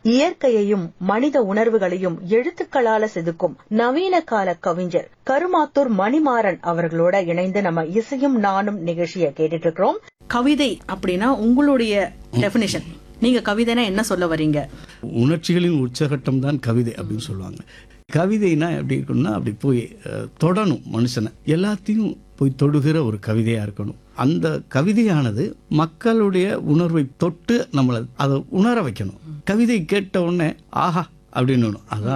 இயற்கையையும் மனித உணர்வுகளையும் எழுத்துக்களால செதுக்கும் நவீன கால கவிஞர் கருமாத்தூர் மணிமாறன் அவர்களோட இணைந்து நம்ம இசையும் நானும் நிகழ்ச்சியை கேட்டுட்டு இருக்கிறோம் கவிதை அப்படின்னா உங்களுடைய டெபினிஷன் நீங்க கவிதைனா என்ன சொல்ல வரீங்க உணர்ச்சிகளின் உச்சகட்டம் தான் கவிதை அப்படின்னு சொல்லுவாங்க கவிதைனா எப்படி இருக்கும்னா அப்படி போய் அஹ், தொடணும் மனுஷனை எல்லாத்தையும் போய் தொடுகிற ஒரு கவிதையா இருக்கணும் அந்த கவிதையானது மக்களுடைய உணர்வை தொட்டு நம்மளை அதை உணர வைக்கணும் கவிதை கேட்ட உடனே ஆஹா அப்படின்னு அதான்